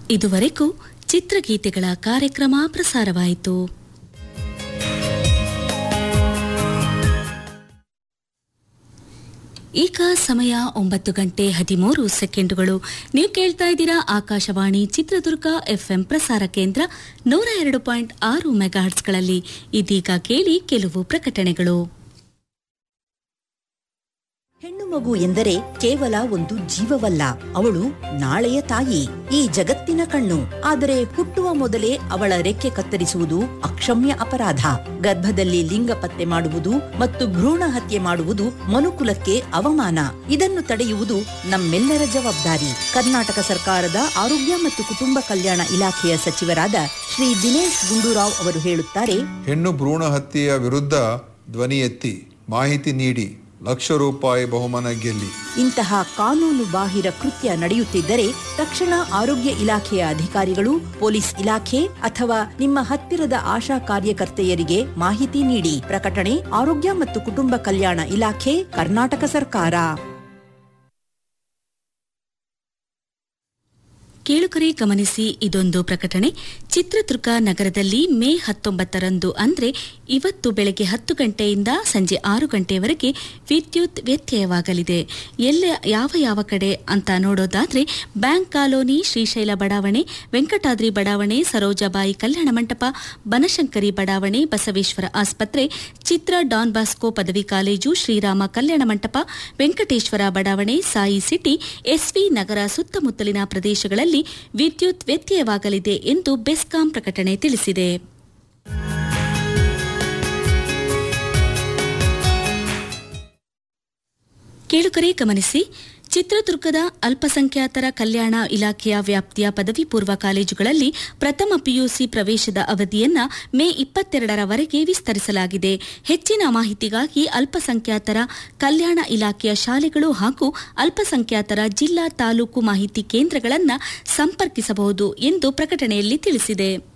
ಇದುವರೆಗೂ ಚಿತ್ರಗೀತೆಗಳ ಕಾರ್ಯಕ್ರಮ ಪ್ರಸಾರವಾಯಿತು ಈಗ ಸಮಯ ಒಂಬತ್ತು ಗಂಟೆ ಹದಿಮೂರು ಸೆಕೆಂಡುಗಳು ನೀವು ಕೇಳ್ತಾ ಇದ್ದೀರಾ ಆಕಾಶವಾಣಿ ಚಿತ್ರದುರ್ಗ ಎಫ್ಎಂ ಪ್ರಸಾರ ಕೇಂದ್ರ ನೂರ ಎರಡು ಪಾಯಿಂಟ್ ಆರು ಮೆಗಾಹರ್ಟ್ಸ್ಗಳಲ್ಲಿ ಇದೀಗ ಕೇಳಿ ಕೆಲವು ಪ್ರಕಟಣೆಗಳು ಹೆಣ್ಣು ಮಗು ಎಂದರೆ ಕೇವಲ ಒಂದು ಜೀವವಲ್ಲ ಅವಳು ನಾಳೆಯ ತಾಯಿ ಈ ಜಗತ್ತಿನ ಕಣ್ಣು ಆದರೆ ಹುಟ್ಟುವ ಮೊದಲೇ ಅವಳ ರೆಕ್ಕೆ ಕತ್ತರಿಸುವುದು ಅಕ್ಷಮ್ಯ ಅಪರಾಧ ಗರ್ಭದಲ್ಲಿ ಲಿಂಗ ಪತ್ತೆ ಮಾಡುವುದು ಮತ್ತು ಭ್ರೂಣ ಹತ್ಯೆ ಮಾಡುವುದು ಮನುಕುಲಕ್ಕೆ ಅವಮಾನ ಇದನ್ನು ತಡೆಯುವುದು ನಮ್ಮೆಲ್ಲರ ಜವಾಬ್ದಾರಿ ಕರ್ನಾಟಕ ಸರ್ಕಾರದ ಆರೋಗ್ಯ ಮತ್ತು ಕುಟುಂಬ ಕಲ್ಯಾಣ ಇಲಾಖೆಯ ಸಚಿವರಾದ ಶ್ರೀ ದಿನೇಶ್ ಗುಂಡೂರಾವ್ ಅವರು ಹೇಳುತ್ತಾರೆ ಹೆಣ್ಣು ಭ್ರೂಣ ಹತ್ಯೆಯ ವಿರುದ್ಧ ಧ್ವನಿ ಎತ್ತಿ ಮಾಹಿತಿ ನೀಡಿ ಲಕ್ಷ ರೂಪಾಯಿ ಬಹುಮಾನ ಗೆಲ್ಲಿ ಇಂತಹ ಕಾನೂನು ಬಾಹಿರ ಕೃತ್ಯ ನಡೆಯುತ್ತಿದ್ದರೆ ತಕ್ಷಣ ಆರೋಗ್ಯ ಇಲಾಖೆಯ ಅಧಿಕಾರಿಗಳು ಪೊಲೀಸ್ ಇಲಾಖೆ ಅಥವಾ ನಿಮ್ಮ ಹತ್ತಿರದ ಆಶಾ ಕಾರ್ಯಕರ್ತೆಯರಿಗೆ ಮಾಹಿತಿ ನೀಡಿ ಪ್ರಕಟಣೆ ಆರೋಗ್ಯ ಮತ್ತು ಕುಟುಂಬ ಕಲ್ಯಾಣ ಇಲಾಖೆ ಕರ್ನಾಟಕ ಸರ್ಕಾರ ಕೇಳುಗರೆ ಗಮನಿಸಿ ಇದೊಂದು ಪ್ರಕಟಣೆ ಚಿತ್ರದುರ್ಗ ನಗರದಲ್ಲಿ ಮೇ ಹತ್ತೊಂಬತ್ತರಂದು ಅಂದ್ರೆ ಇವತ್ತು ಬೆಳಗ್ಗೆ ಹತ್ತು ಗಂಟೆಯಿಂದ ಸಂಜೆ ಆರು ಗಂಟೆಯವರೆಗೆ ವಿದ್ಯುತ್ ವ್ಯತ್ಯಯವಾಗಲಿದೆ ಎಲ್ಲ ಯಾವ ಯಾವ ಕಡೆ ಅಂತ ನೋಡೋದಾದ್ರೆ ಬ್ಯಾಂಕ್ ಕಾಲೋನಿ ಶ್ರೀಶೈಲ ಬಡಾವಣೆ ವೆಂಕಟಾದ್ರಿ ಬಡಾವಣೆ ಸರೋಜಾಬಾಯಿ ಕಲ್ಯಾಣ ಮಂಟಪ ಬನಶಂಕರಿ ಬಡಾವಣೆ ಬಸವೇಶ್ವರ ಆಸ್ಪತ್ರೆ ಚಿತ್ರ ಡಾನ್ ಬಾಸ್ಕೋ ಪದವಿ ಕಾಲೇಜು ಶ್ರೀರಾಮ ಕಲ್ಯಾಣ ಮಂಟಪ ವೆಂಕಟೇಶ್ವರ ಬಡಾವಣೆ ಸಾಯಿ ಸಿಟಿ ಎಸ್ವಿ ನಗರ ಸುತ್ತಮುತ್ತಲಿನ ಪ್ರದೇಶಗಳಲ್ಲಿ ವಿದ್ಯುತ್ ವ್ಯತ್ಯಯವಾಗಲಿದೆ ಎಂದು ಬೆಸ್ಕಾಂ ಪ್ರಕಟಣೆ ತಿಳಿಸಿದೆ ಕೇಳುಗರೆ ಗಮನಿಸಿ ಚಿತ್ರದುರ್ಗದ ಅಲ್ಪಸಂಖ್ಯಾತರ ಕಲ್ಯಾಣ ಇಲಾಖೆಯ ವ್ಯಾಪ್ತಿಯ ಪದವಿ ಪೂರ್ವ ಕಾಲೇಜುಗಳಲ್ಲಿ ಪ್ರಥಮ ಪಿಯುಸಿ ಪ್ರವೇಶದ ಅವಧಿಯನ್ನ ಮೇ ಇಪ್ಪತ್ತೆರಡರವರೆಗೆ ವಿಸ್ತರಿಸಲಾಗಿದೆ ಹೆಚ್ಚಿನ ಮಾಹಿತಿಗಾಗಿ ಅಲ್ಪಸಂಖ್ಯಾತರ ಕಲ್ಯಾಣ ಇಲಾಖೆಯ ಶಾಲೆಗಳು ಹಾಗೂ ಅಲ್ಪಸಂಖ್ಯಾತರ ಜಿಲ್ಲಾ ತಾಲೂಕು ಮಾಹಿತಿ ಕೇಂದ್ರಗಳನ್ನು ಸಂಪರ್ಕಿಸಬಹುದು ಎಂದು ಪ್ರಕಟಣೆಯಲ್ಲಿ ತಿಳಿಸಿದೆ